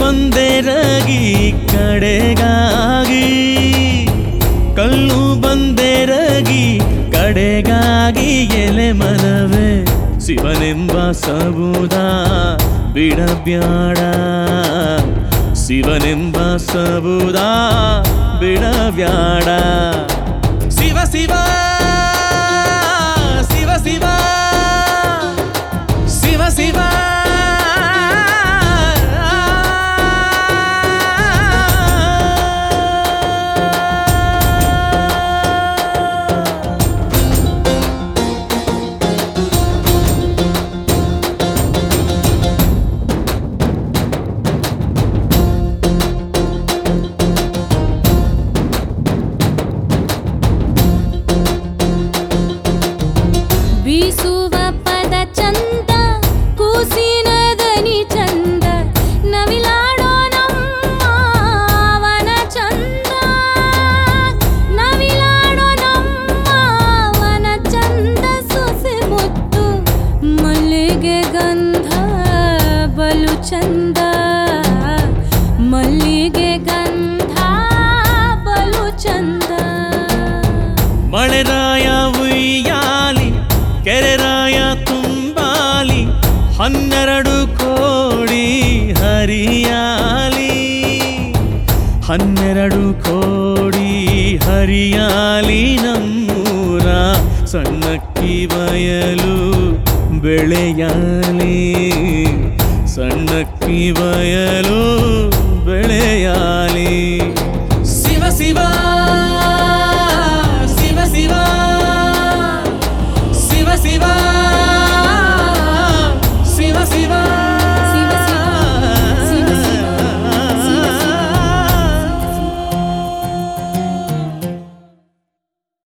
ಬಂದೆರಗಿ ಕಡೆಗಾಗಿ ಕಲ್ಲು ಬಂದೆರಗಿ ಕಡೆಗಾಗಿ ಎಲೆ ಮನವೇ ಶಿವನೆಂಬ ಸಬುದ ಬಿಡಬ್ಯಾಡ ಶಿವನೆಂಬ ಸಬುದ ಬಿಡಬ್ಯಾಡ ಶಿವ ಶಿವ ಶಿವ ಶಿವ ಶಿವ ಶಿವ ಬೀಸುವ ಪದ ಚಂದ ಕೂಸಿನ ದನಿ ಚಂದ ನವಿಲಾಡೋ ನಮ್ಮವನ ಚಂದ ನವಿಲಾಡೋ ನಮ್ಮವನ ಚಂದ ಸೊಸೆ ಮುತ್ತು ಮಲ್ಲಿಗೆ ಗಂಧ ಬಲು ಚಂದ ಮಲ್ಲಿಗೆ ಗಂಧ ಬಲು ಚಂದ ಮಳೆರಾಯ ಉಯ್ಯಾಲಿ ಕೆರೆರಾಯ ತುಂಬಾಲಿ ಹನ್ನೆರಡು ಕೋಡಿ ಹರಿಯಾಲಿ ಹನ್ನೆರಡು ಕೋಡಿ ಹರಿಯಾಲಿ ನಮ್ಮೂರ ಸಣ್ಣಕ್ಕಿ ಬಯಲು ಬೆಳೆಯಾಲಿ ಸಣ್ಣಕ್ಕಿ ಬಯಲು ಬೆಳೆಯಾಲಿ ಶಿವ ಶಿವ